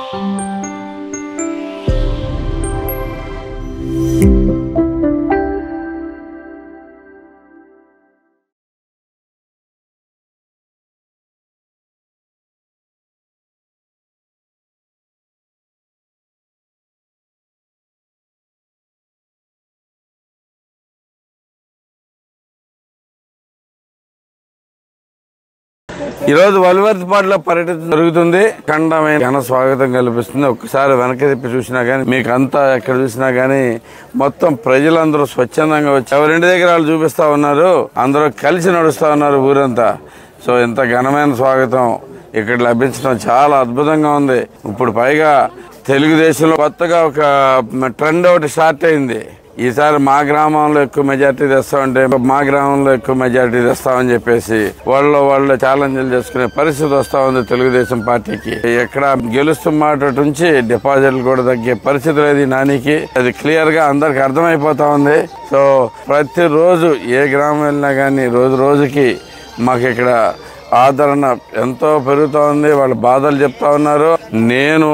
ఈరోజు వలివర్తిపాడులో పర్యటన జరుగుతుంది ఖండమైన ఘన స్వాగతం కల్పిస్తుంది ఒక్కసారి వెనక్కి తిప్పి చూసినా గానీ మీకు అంతా ఎక్కడ చూసినా గానీ మొత్తం ప్రజలందరూ స్వచ్ఛందంగా వచ్చి ఎవరింటి దగ్గర వాళ్ళు చూపిస్తా ఉన్నారు అందరూ కలిసి నడుస్తా ఉన్నారు ఊరంతా సో ఇంత ఘనమైన స్వాగతం ఇక్కడ లభించడం చాలా అద్భుతంగా ఉంది ఇప్పుడు పైగా తెలుగుదేశంలో కొత్తగా ఒక ట్రెండ్ ఒకటి స్టార్ట్ అయింది ఈసారి మా గ్రామంలో ఎక్కువ మెజార్టీ తెస్తామంటే మా గ్రామంలో ఎక్కువ మెజార్టీ తెస్తామని చెప్పేసి వాళ్ళు వాళ్ళు ఛాలెంజ్లు చేసుకునే పరిస్థితి వస్తా ఉంది తెలుగుదేశం పార్టీకి ఎక్కడ గెలుస్తున్నమాట నుంచి డిపాజిట్లు కూడా తగ్గే పరిస్థితి లేదు ఈ నానికి అది క్లియర్ గా అందరికి అర్థమైపోతా ఉంది సో ప్రతిరోజు ఏ గ్రామం వెళ్ళినా కానీ రోజు రోజుకి మాకు ఇక్కడ ఆదరణ ఎంతో పెరుగుతా ఉంది వాళ్ళ బాధలు చెప్తా ఉన్నారు నేను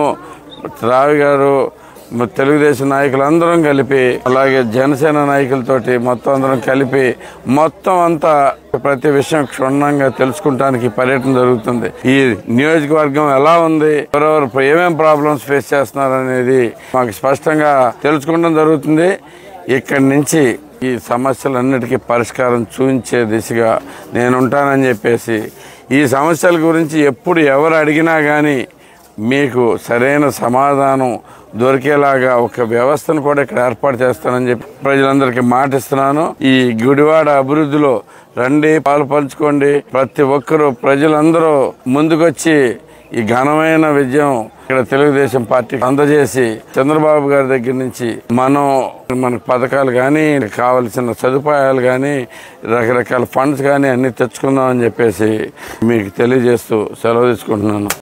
రావి గారు మ- తెలుగుదేశం నాయకులందరం కలిపి అలాగే జనసేన నాయకులతోటి మొత్తం అందరం కలిపి మొత్తం అంతా ప్రతి విషయం క్షుణ్ణంగా తెలుసుకుంటానికి పర్యటన జరుగుతుంది ఈ నియోజకవర్గం ఎలా ఉంది ఎవరెవరు ఏమేం ప్రాబ్లమ్స్ ఫేస్ చేస్తున్నారు అనేది మాకు స్పష్టంగా తెలుసుకోవడం జరుగుతుంది ఇక్కడి నుంచి ఈ సమస్యలన్నిటికీ పరిష్కారం చూపించే దిశగా నేను ఉంటానని చెప్పేసి ఈ సమస్యల గురించి ఎప్పుడు ఎవరు అడిగినా కానీ మీకు సరైన సమాధానం దొరికేలాగా ఒక వ్యవస్థను కూడా ఇక్కడ ఏర్పాటు చేస్తానని చెప్పి ప్రజలందరికీ మాటిస్తున్నాను ఈ గుడివాడ అభివృద్ధిలో రండి పాలు పంచుకోండి ప్రతి ఒక్కరూ ప్రజలందరూ ముందుకొచ్చి ఈ ఘనమైన విజయం ఇక్కడ తెలుగుదేశం పార్టీ అందజేసి చంద్రబాబు గారి దగ్గర నుంచి మనం మనకు పథకాలు కానీ కావలసిన సదుపాయాలు కానీ రకరకాల ఫండ్స్ కానీ అన్ని తెచ్చుకుందాం అని చెప్పేసి మీకు తెలియజేస్తూ సెలవు తీసుకుంటున్నాను